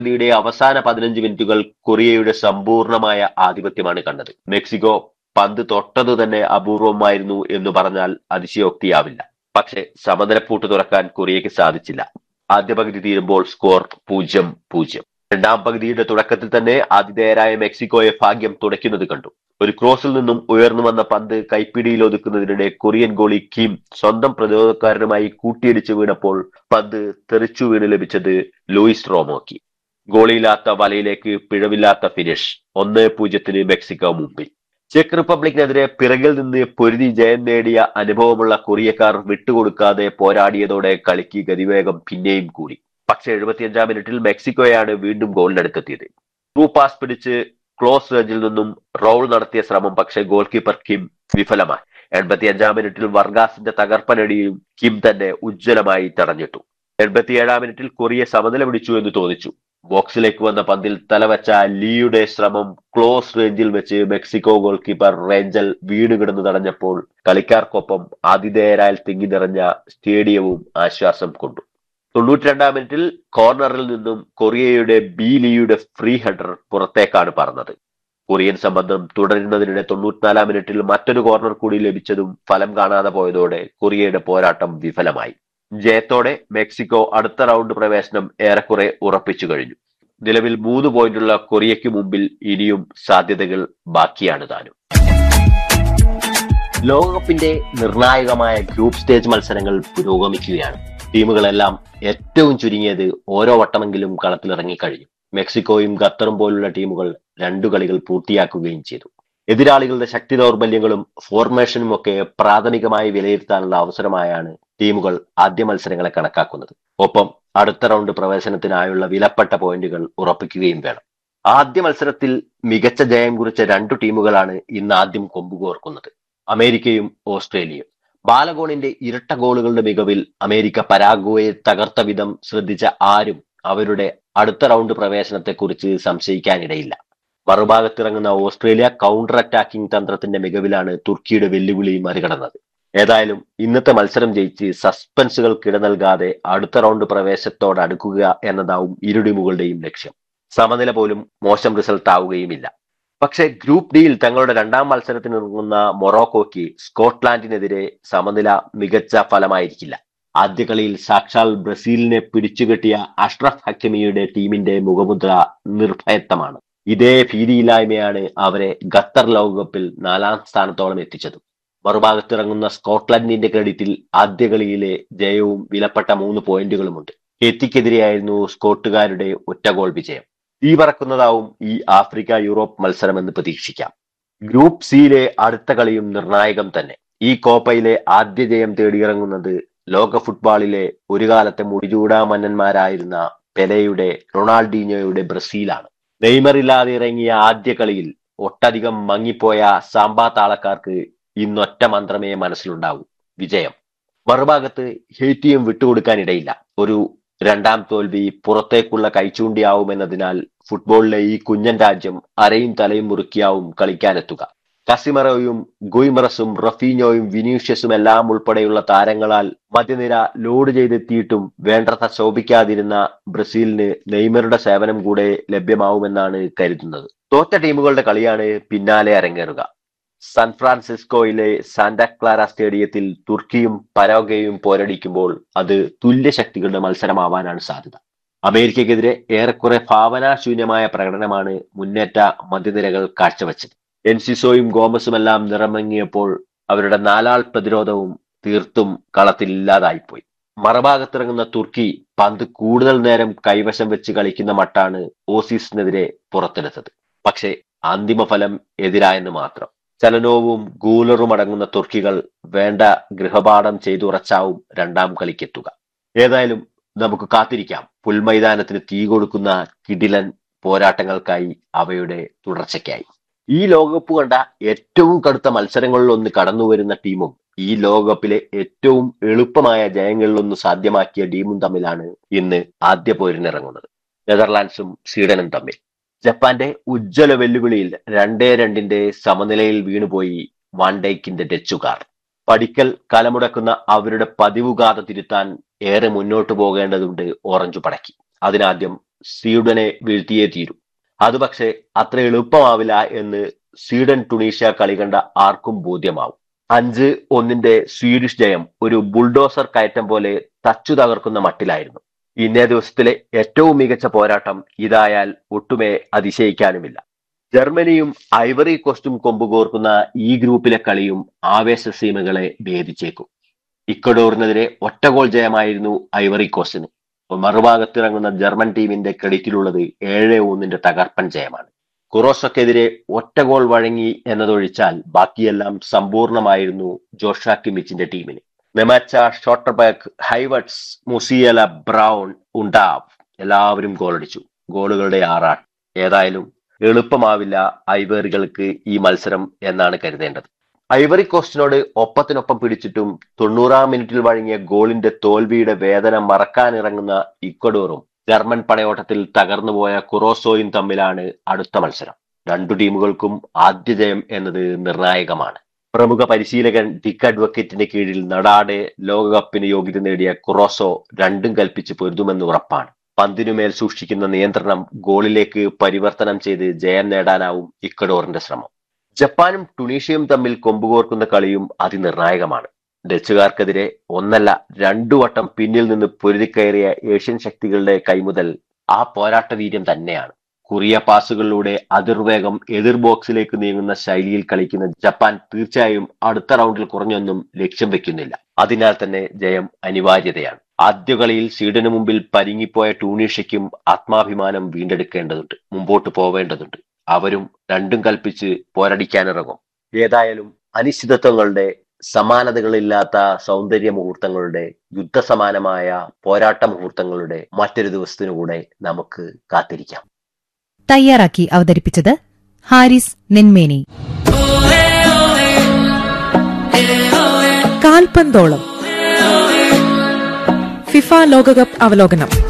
പദ്ധതിയുടെ അവസാന പതിനഞ്ച് മിനിറ്റുകൾ കൊറിയയുടെ സമ്പൂർണമായ ആധിപത്യമാണ് കണ്ടത് മെക്സിക്കോ പന്ത് തൊട്ടതു തന്നെ അപൂർവമായിരുന്നു എന്ന് പറഞ്ഞാൽ അതിശയോക്തിയാവില്ല പക്ഷേ സമനിലപ്പൂട്ട് തുറക്കാൻ കൊറിയയ്ക്ക് സാധിച്ചില്ല ആദ്യ പകുതി തീരുമ്പോൾ സ്കോർ പൂജ്യം പൂജ്യം രണ്ടാം പകുതിയുടെ തുടക്കത്തിൽ തന്നെ ആതിഥേയരായ മെക്സിക്കോയെ ഭാഗ്യം തുടയ്ക്കുന്നത് കണ്ടു ഒരു ക്രോസിൽ നിന്നും ഉയർന്നു വന്ന പന്ത് കൈപ്പിടിയിൽ ഒതുക്കുന്നതിനിടെ കൊറിയൻ ഗോളി കിം സ്വന്തം പ്രതിരോധക്കാരനുമായി കൂട്ടിയിടിച്ച് വീണപ്പോൾ പന്ത് തെറിച്ചു വീണ് ലഭിച്ചത് ലൂയിസ് റോമോക്കി ഗോളിയില്ലാത്ത വലയിലേക്ക് പിഴവില്ലാത്ത ഫിനിഷ് ഒന്ന് പൂജ്യത്തിന് മെക്സിക്കോ മുമ്പിൽ ചെക്ക് റിപ്പബ്ലിക്കിനെതിരെ പിറകിൽ നിന്ന് പൊരുതി ജയം നേടിയ അനുഭവമുള്ള കൊറിയക്കാർ വിട്ടുകൊടുക്കാതെ പോരാടിയതോടെ കളിക്ക് ഗതിവേഗം പിന്നെയും കൂടി പക്ഷേ എഴുപത്തിയഞ്ചാം മിനിറ്റിൽ മെക്സിക്കോയാണ് വീണ്ടും ഗോളിനടുത്തെത്തിയത് ത്രൂ പാസ് പിടിച്ച് ക്ലോസ് റേഞ്ചിൽ നിന്നും റോൾ നടത്തിയ ശ്രമം പക്ഷേ ഗോൾ കീപ്പർ കിം വിഫലമായി എൺപത്തിയഞ്ചാം മിനിറ്റിൽ വർഗാസിന്റെ തകർപ്പനടിയും കിം തന്നെ ഉജ്ജ്വലമായി തടഞ്ഞിട്ടു എൺപത്തിയേഴാം മിനിറ്റിൽ കൊറിയ സമനില പിടിച്ചു എന്ന് തോന്നിച്ചു ബോക്സിലേക്ക് വന്ന പന്തിൽ തലവച്ച ലീയുടെ ശ്രമം ക്ലോസ് റേഞ്ചിൽ വെച്ച് മെക്സിക്കോ ഗോൾ കീപ്പർ റേഞ്ചൽ വീണ് കിടന്നു തടഞ്ഞപ്പോൾ കളിക്കാർക്കൊപ്പം ആതിഥേയരാൽ തിങ്ങി നിറഞ്ഞ സ്റ്റേഡിയവും ആശ്വാസം കൊണ്ടു തൊണ്ണൂറ്റിരണ്ടാം മിനിറ്റിൽ കോർണറിൽ നിന്നും കൊറിയയുടെ ബി ലീയുടെ ഫ്രീ ഹെഡർ പുറത്തേക്കാണ് പറന്നത് കൊറിയൻ സംബന്ധം തുടരുന്നതിനിടെ തൊണ്ണൂറ്റിനാലാം മിനിറ്റിൽ മറ്റൊരു കോർണർ കൂടി ലഭിച്ചതും ഫലം കാണാതെ പോയതോടെ കൊറിയയുടെ പോരാട്ടം വിഫലമായി ജയത്തോടെ മെക്സിക്കോ അടുത്ത റൗണ്ട് പ്രവേശനം ഏറെക്കുറെ ഉറപ്പിച്ചു കഴിഞ്ഞു നിലവിൽ മൂന്ന് പോയിന്റുള്ള കൊറിയയ്ക്ക് മുമ്പിൽ ഇനിയും സാധ്യതകൾ ബാക്കിയാണ് താനും ലോകകപ്പിന്റെ നിർണായകമായ ഗ്രൂപ്പ് സ്റ്റേജ് മത്സരങ്ങൾ പുരോഗമിക്കുകയാണ് ടീമുകളെല്ലാം ഏറ്റവും ചുരുങ്ങിയത് ഓരോ വട്ടമെങ്കിലും കളത്തിലിറങ്ങിക്കഴിഞ്ഞു മെക്സിക്കോയും ഖത്തറും പോലുള്ള ടീമുകൾ രണ്ടു കളികൾ പൂർത്തിയാക്കുകയും ചെയ്തു എതിരാളികളുടെ ശക്തി ദൗർബല്യങ്ങളും ഫോർമേഷനും ഒക്കെ പ്രാഥമികമായി വിലയിരുത്താനുള്ള അവസരമായാണ് ടീമുകൾ ആദ്യ മത്സരങ്ങളെ കണക്കാക്കുന്നത് ഒപ്പം അടുത്ത റൗണ്ട് പ്രവേശനത്തിനായുള്ള വിലപ്പെട്ട പോയിന്റുകൾ ഉറപ്പിക്കുകയും വേണം ആദ്യ മത്സരത്തിൽ മികച്ച ജയം കുറിച്ച രണ്ടു ടീമുകളാണ് ഇന്ന് ആദ്യം കൊമ്പുകോർക്കുന്നത് അമേരിക്കയും ഓസ്ട്രേലിയയും ബാലഗോണിന്റെ ഇരട്ട ഗോളുകളുടെ മികവിൽ അമേരിക്ക പരാഗ്വയെ തകർത്ത വിധം ശ്രദ്ധിച്ച ആരും അവരുടെ അടുത്ത റൗണ്ട് പ്രവേശനത്തെക്കുറിച്ച് സംശയിക്കാനിടയില്ല മറുഭാഗത്തിറങ്ങുന്ന ഓസ്ട്രേലിയ കൗണ്ടർ അറ്റാക്കിംഗ് തന്ത്രത്തിന്റെ മികവിലാണ് തുർക്കിയുടെ വെല്ലുവിളി മറികടന്നത് ഏതായാലും ഇന്നത്തെ മത്സരം ജയിച്ച് സസ്പെൻസുകൾ കിട നൽകാതെ അടുത്ത റൗണ്ട് പ്രവേശത്തോട് അടുക്കുക എന്നതാവും ഇരു ടീമുകളുടെയും ലക്ഷ്യം സമനില പോലും മോശം റിസൾട്ട് ആവുകയുമില്ല പക്ഷേ ഗ്രൂപ്പ് ഡിയിൽ തങ്ങളുടെ രണ്ടാം മത്സരത്തിന് ഇറങ്ങുന്ന മൊറോക്കോയ്ക്ക് സ്കോട്ട്ലാൻഡിനെതിരെ സമനില മികച്ച ഫലമായിരിക്കില്ല ആദ്യ കളിയിൽ സാക്ഷാൽ ബ്രസീലിനെ പിടിച്ചുകെട്ടിയ അഷ്റഫ് ഹക്കിമിയുടെ ടീമിന്റെ മുഖമുദ്ര നിർഭയത്വമാണ് ഇതേ ഭീതിയില്ലായ്മയാണ് അവരെ ഖത്തർ ലോകകപ്പിൽ നാലാം സ്ഥാനത്തോളം എത്തിച്ചത് മറുഭാഗത്തിറങ്ങുന്ന സ്കോട്ട്ലൻഡിന്റെ ക്രെഡിറ്റിൽ ആദ്യ കളിയിലെ ജയവും വിലപ്പെട്ട മൂന്ന് പോയിന്റുകളുമുണ്ട് എത്തിക്കെതിരെയായിരുന്നു സ്കോട്ടുകാരുടെ ഒറ്റ ഗോൾ വിജയം തീ പറക്കുന്നതാവും ഈ ആഫ്രിക്ക യൂറോപ്പ് മത്സരമെന്ന് പ്രതീക്ഷിക്കാം ഗ്രൂപ്പ് സിയിലെ അടുത്ത കളിയും നിർണായകം തന്നെ ഈ കോപ്പയിലെ ആദ്യ ജയം തേടിയിറങ്ങുന്നത് ലോക ഫുട്ബോളിലെ ഒരു കാലത്തെ മുടിചൂടാ മന്നന്മാരായിരുന്ന പെലെയുടെ റൊണാൾഡീഞ്ഞോയുടെ ബ്രസീലാണ് നെയ്മർ ഇല്ലാതെ ഇറങ്ങിയ ആദ്യ കളിയിൽ ഒട്ടധികം മങ്ങിപ്പോയ സാമ്പാ താളക്കാർക്ക് ഇന്നൊറ്റ മന്ത്രമേ മനസ്സിലുണ്ടാവൂ വിജയം മറുഭാഗത്ത് ഹെയ്റ്റിയും വിട്ടുകൊടുക്കാനിടയില്ല ഒരു രണ്ടാം തോൽവി പുറത്തേക്കുള്ള കൈച്ചൂണ്ടിയാവുമെന്നതിനാൽ ഫുട്ബോളിലെ ഈ കുഞ്ഞൻ രാജ്യം അരയും തലയും മുറുക്കിയാവും കളിക്കാനെത്തുക കസിമറോയും ഗുയ്മറസും റഫീനോയും വിനീഷ്യസും എല്ലാം ഉൾപ്പെടെയുള്ള താരങ്ങളാൽ മധ്യനിര ലോഡ് ചെയ്തെത്തിയിട്ടും വേണ്ടത്ര ശോഭിക്കാതിരുന്ന ബ്രസീലിന് നെയ്മറുടെ സേവനം കൂടെ ലഭ്യമാവുമെന്നാണ് കരുതുന്നത് തോറ്റ ടീമുകളുടെ കളിയാണ് പിന്നാലെ അരങ്ങേറുക സാൻ ഫ്രാൻസിസ്കോയിലെ സാന്റാക്ലാര സ്റ്റേഡിയത്തിൽ തുർക്കിയും പരോഗയും പോരടിക്കുമ്പോൾ അത് തുല്യശക്തികളുടെ മത്സരമാവാനാണ് സാധ്യത അമേരിക്കയ്ക്കെതിരെ ഏറെക്കുറെ ഭാവനാശൂന്യമായ പ്രകടനമാണ് മുന്നേറ്റ മധ്യനിരകൾ കാഴ്ചവെച്ചത് എൻസിസോയും ഗോമസുമെല്ലാം നിറമങ്ങിയപ്പോൾ അവരുടെ നാലാൾ പ്രതിരോധവും തീർത്തും കളത്തിലില്ലാതായിപ്പോയി മറുഭാഗത്തിറങ്ങുന്ന തുർക്കി പന്ത് കൂടുതൽ നേരം കൈവശം വെച്ച് കളിക്കുന്ന മട്ടാണ് ഓസീസിനെതിരെ പുറത്തെടുത്തത് പക്ഷേ അന്തിമഫലം എതിരായെന്ന് മാത്രം ചലനവും ഗൂലറും അടങ്ങുന്ന തുർക്കികൾ വേണ്ട ഗൃഹപാഠം ചെയ്തുറച്ചാവും രണ്ടാം കളിക്കെത്തുക ഏതായാലും നമുക്ക് കാത്തിരിക്കാം പുൽമൈതാനത്തിന് തീ കൊടുക്കുന്ന കിടിലൻ പോരാട്ടങ്ങൾക്കായി അവയുടെ തുടർച്ചയ്ക്കായി ഈ ലോകകപ്പ് കണ്ട ഏറ്റവും കടുത്ത മത്സരങ്ങളിൽ ഒന്ന് കടന്നു വരുന്ന ടീമും ഈ ലോകകപ്പിലെ ഏറ്റവും എളുപ്പമായ ജയങ്ങളിലൊന്ന് സാധ്യമാക്കിയ ടീമും തമ്മിലാണ് ഇന്ന് ആദ്യ പോരിനിറങ്ങുന്നത് നെതർലാൻഡ്സും സ്വീഡനും തമ്മിൽ ജപ്പാന്റെ ഉജ്ജ്വല വെല്ലുവിളിയിൽ രണ്ടേ രണ്ടിന്റെ സമനിലയിൽ വീണുപോയി വാൻഡൈക്കിന്റെ ഡച്ചുകാർ പടിക്കൽ കലമുടക്കുന്ന അവരുടെ പതിവുകാത തിരുത്താൻ ഏറെ മുന്നോട്ടു പോകേണ്ടതുണ്ട് ഓറഞ്ചു പടക്കി അതിനാദ്യം സ്വീഡനെ വീഴ്ത്തിയേ തീരൂ അത് പക്ഷേ അത്ര എളുപ്പമാവില്ല എന്ന് സ്വീഡൻ ടുണീഷ്യ കളി കണ്ട ആർക്കും ബോധ്യമാവും അഞ്ച് ഒന്നിന്റെ സ്വീഡിഷ് ജയം ഒരു ബുൾഡോസർ കയറ്റം പോലെ തച്ചു തകർക്കുന്ന മട്ടിലായിരുന്നു ഇന്നേ ദിവസത്തിലെ ഏറ്റവും മികച്ച പോരാട്ടം ഇതായാൽ ഒട്ടുമേ അതിശയിക്കാനുമില്ല ജർമ്മനിയും ഐവറി കോസ്റ്റും കൊമ്പുകോർക്കുന്ന ഈ ഗ്രൂപ്പിലെ കളിയും ആവേശ സീമകളെ ഭേദിച്ചേക്കും ഇക്വഡോറിനെതിരെ ഒറ്റ ഗോൾ ജയമായിരുന്നു ഐവറി കോസ്റ്റിന് മറുഭാഗത്തിറങ്ങുന്ന ജർമ്മൻ ടീമിന്റെ ക്രെഡിറ്റിലുള്ളത് ഏഴ് ഒന്നിന്റെ തകർപ്പൻ ജയമാണ് കുറോസക്കെതിരെ ഒറ്റ ഗോൾ വഴങ്ങി എന്നതൊഴിച്ചാൽ ബാക്കിയെല്ലാം സമ്പൂർണമായിരുന്നു ജോഷ കിമിച്ചിന്റെ ടീമിന് നെമാച്ച ഷോട്ടർബാക്ക് ഹൈവട്സ് മുസിയല ബ്രൗൺ ഉണ്ടാവ് എല്ലാവരും ഗോളടിച്ചു ഗോളുകളുടെ ആറാട്ട് ഏതായാലും എളുപ്പമാവില്ല ഐവറികൾക്ക് ഈ മത്സരം എന്നാണ് കരുതേണ്ടത് ഐവറി കോസ്റ്റിനോട് ഒപ്പത്തിനൊപ്പം പിടിച്ചിട്ടും തൊണ്ണൂറാം മിനിറ്റിൽ വഴങ്ങിയ ഗോളിന്റെ തോൽവിയുടെ വേദന മറക്കാനിറങ്ങുന്ന ഇക്വഡോറും ജർമ്മൻ പടയോട്ടത്തിൽ തകർന്നുപോയ കുറോസോയും തമ്മിലാണ് അടുത്ത മത്സരം രണ്ടു ടീമുകൾക്കും ആദ്യ ജയം എന്നത് നിർണായകമാണ് പ്രമുഖ പരിശീലകൻ ഡിക്ക് അഡ്വക്കേറ്റിന്റെ കീഴിൽ നടാടെ ലോകകപ്പിന് യോഗ്യത നേടിയ കുറോസോ രണ്ടും കൽപ്പിച്ച് പൊരുതുമെന്ന് ഉറപ്പാണ് പന്തിനുമേൽ സൂക്ഷിക്കുന്ന നിയന്ത്രണം ഗോളിലേക്ക് പരിവർത്തനം ചെയ്ത് ജയം നേടാനാവും ഇക്വഡോറിന്റെ ശ്രമം ജപ്പാനും ടുണീഷ്യയും തമ്മിൽ കൊമ്പുകോർക്കുന്ന കളിയും അതിനിർണായകമാണ് ഡച്ചുകാർക്കെതിരെ ഒന്നല്ല രണ്ടു വട്ടം പിന്നിൽ നിന്ന് പൊരുതിക്കയറിയ ഏഷ്യൻ ശക്തികളുടെ കൈമുതൽ ആ പോരാട്ട വീര്യം തന്നെയാണ് കുറിയ പാസുകളിലൂടെ അതിർവേഗം എതിർ ബോക്സിലേക്ക് നീങ്ങുന്ന ശൈലിയിൽ കളിക്കുന്ന ജപ്പാൻ തീർച്ചയായും അടുത്ത റൗണ്ടിൽ കുറഞ്ഞൊന്നും ലക്ഷ്യം വെക്കുന്നില്ല അതിനാൽ തന്നെ ജയം അനിവാര്യതയാണ് ആദ്യ കളിയിൽ സ്വീഡന് മുമ്പിൽ പരിങ്ങിപ്പോയ ടൂണീഷ്യയ്ക്കും ആത്മാഭിമാനം വീണ്ടെടുക്കേണ്ടതുണ്ട് മുമ്പോട്ട് പോവേണ്ടതുണ്ട് അവരും രണ്ടും കൽപ്പിച്ച് പോരടിക്കാനിറങ്ങും ഏതായാലും അനിശ്ചിതത്വങ്ങളുടെ സമാനതകളില്ലാത്ത സൗന്ദര്യ മുഹൂർത്തങ്ങളുടെ യുദ്ധസമാനമായ പോരാട്ട മുഹൂർത്തങ്ങളുടെ മറ്റൊരു ദിവസത്തിനു കൂടെ നമുക്ക് കാത്തിരിക്കാം തയ്യാറാക്കി അവതരിപ്പിച്ചത് ഹാരിസ് നെന്മേനി കാൽപന്തോളം ഫിഫ ലോകകപ്പ് അവലോകനം